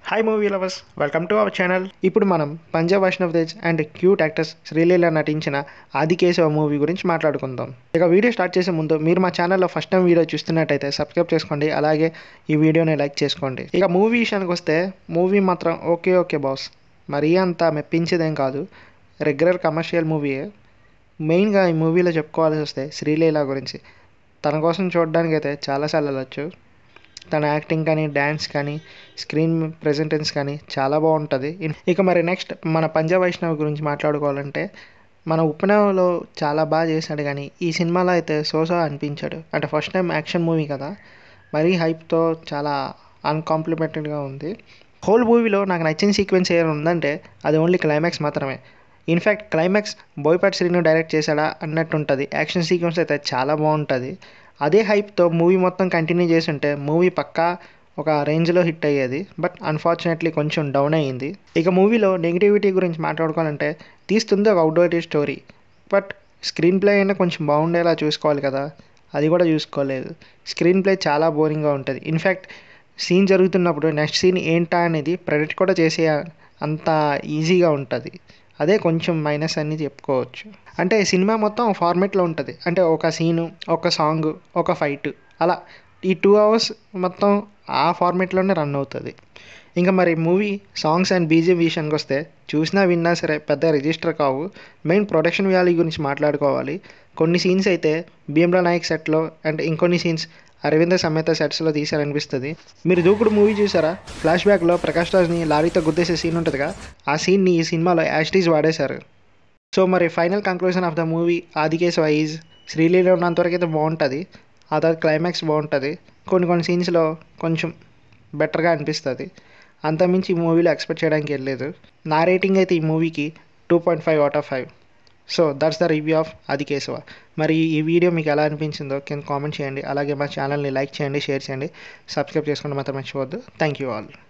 hi movie lovers welcome to our channel ఇప్పుడు మనం Panja Vaisshnav Tej and cute actors Sreeleela నటించిన Aadikeshava movie గురించి మాట్లాడుకుందాం ఇక వీడియో స్టార్ట్ చేసే ముందు మీరు మా ఛానల్లో ఫస్ట్ టైం వీడియో చూస్తున్నట్టయితే సబ్స్క్రైబ్ చేసుకోండి అలాగే ఈ వీడియోని లైక్ చేసుకోండి ఇక మూవీ విషయానికి వస్తే మూవీ మాత్రం ఓకే ఓకే బాస్ మరీ అంత మెప్పించేదేం కాదు రెగ్యులర్ కమర్షియల్ మూవీయే మెయిన్గా ఈ మూవీలో చెప్పుకోవాల్సి వస్తే శ్రీలీల గురించి తన కోసం చూడడానికి అయితే చాలాసార్లు వెళ్ళొచ్చు తన యాక్టింగ్ కానీ డ్యాన్స్ కానీ స్క్రీన్ ప్రెజెంటెన్స్ కానీ చాలా బాగుంటుంది ఇక మరి నెక్స్ట్ మన పంజాబ్ వైష్ణవ్ గురించి మాట్లాడుకోవాలంటే మన ఉప్పెనలో చాలా బాగా చేశాడు కానీ ఈ సినిమాలో అయితే సోసా అనిపించాడు అంటే ఫస్ట్ టైం యాక్షన్ మూవీ కదా మరీ హైప్తో చాలా అన్కాంప్లిమెంటెడ్గా ఉంది హోల్ మూవీలో నాకు నచ్చిన సీక్వెన్స్ ఏమైనా ఉందంటే అది ఓన్లీ క్లైమాక్స్ మాత్రమే in fact climax Boyapati Srinu direct చేశాడా అన్నట్టు ఉంటుంది యాక్షన్ సీక్వెన్స్ అయితే చాలా బాగుంటుంది అదే హైప్తో మూవీ మొత్తం కంటిన్యూ చేసి ఉంటే మూవీ పక్కా ఒక రేంజ్లో హిట్ అయ్యేది బట్ అన్ఫార్చునేట్లీ కొంచెం డౌన్ అయ్యింది ఇక మూవీలో నెగిటివిటీ గురించి మాట్లాడుకోవాలంటే తీస్తుంది ఒక outdoor story but screenplay అయినా కొంచెం బాగుండేలా చూసుకోవాలి కదా అది కూడా చూసుకోలేదు స్క్రీన్ ప్లే చాలా బోరింగ్గా ఉంటుంది ఇన్ఫ్యాక్ట్ సీన్ జరుగుతున్నప్పుడు నెక్స్ట్ సీన్ ఏంటా అనేది ప్రెడిక్ట్ కూడా చేసే అంత ఈజీగా ఉంటుంది అదే కొంచెం మైనస్ అని చెప్పుకోవచ్చు అంటే సినిమా మొత్తం ఫార్మేట్లో ఉంటుంది అంటే ఒక సీను ఒక సాంగ్ ఒక ఫైట్ అలా ఈ టూ అవర్స్ మొత్తం ఆ ఫార్మేట్లోనే రన్ అవుతుంది ఇంకా మరి మూవీ సాంగ్స్ అండ్ బీజిఎం విషయానికి వస్తే చూసినా విన్నా సరే పెద్ద రిజిస్టర్ కావు మెయిన్ ప్రొడక్షన్ వ్యాలీ గురించి మాట్లాడుకోవాలి కొన్ని సీన్స్ అయితే భీమ్లా నాయక్ సెట్లో అండ్ ఇంకొన్ని సీన్స్ అరవింద సమేత సెట్స్లో తీశారనిపిస్తుంది మీరు దూకుడు మూవీ చూసారా ఫ్లాష్ బ్యాక్లో ప్రకాష్ రాజ్ని లారీతో గుద్దేసే సీన్ ఉంటుందిగా ఆ సీన్ని ఈ సినిమాలో యాస్టీజ్ వాడేశారు సో మరి final conclusion of the movie Aadikeshava Sreeleela ఉన్నంతవరకు అయితే బాగుంటుంది ఆ తర్వాత క్లైమాక్స్ బాగుంటుంది కొన్ని కొన్ని సీన్స్లో కొంచెం బెటర్గా అనిపిస్తుంది అంతమించి ఈ మూవీలో ఎక్స్పెక్ట్ చేయడానికి వెళ్ళలేదు నా రేటింగ్ అయితే ఈ మూవీకి two point five out of five so that's the review of Aadikeshava మరి ఈ వీడియో మీకు ఎలా అనిపించిందో కింద కామెంట్ చేయండి అలాగే మా ఛానల్ని లైక్ చేయండి షేర్ చేయండి సబ్స్క్రైబ్ చేసుకోండి మాత్రం మర్చిపోవద్దు థ్యాంక్ యూ ఆల్